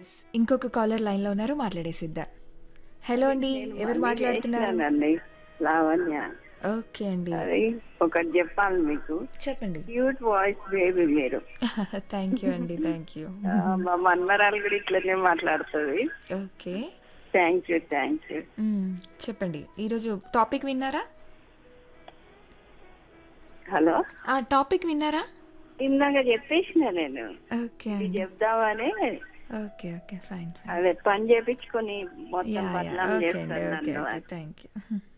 yes ఇంకొక caller line లో ఉన్నారు మాట్లాడేసిద్దా హలో అండి ఎవరు మాట్లాడుతున్నారు చేసినానండి లావణ్య ఓకే అండి అది ఒకటి చెప్పాలి మీకు చెప్పండి క్యూట్ వాయిస్ బేబీ మీరు థ్యాంక్ యూ అండి థ్యాంక్ యూ ఆ, మా మన్మరాలు కూడా ఇట్లనే మాట్లాడుతుంది okay thank you thank you చెప్పండి ఈరోజు టాపిక్ విన్నారా హలో ఆ టాపిక్ విన్నారా ఇందాక చెప్పేసిన నేను ఓకే ఇది అండి చెప్దామని ఓకే ఓకే ఫైన్ ఫైన్ అదే పని చేపించుకొని మొత్తం యా యా బదనాం ఓకే అండి చేస్తాను ఓకే నన్ను ఓకే థ్యాంక్ యూ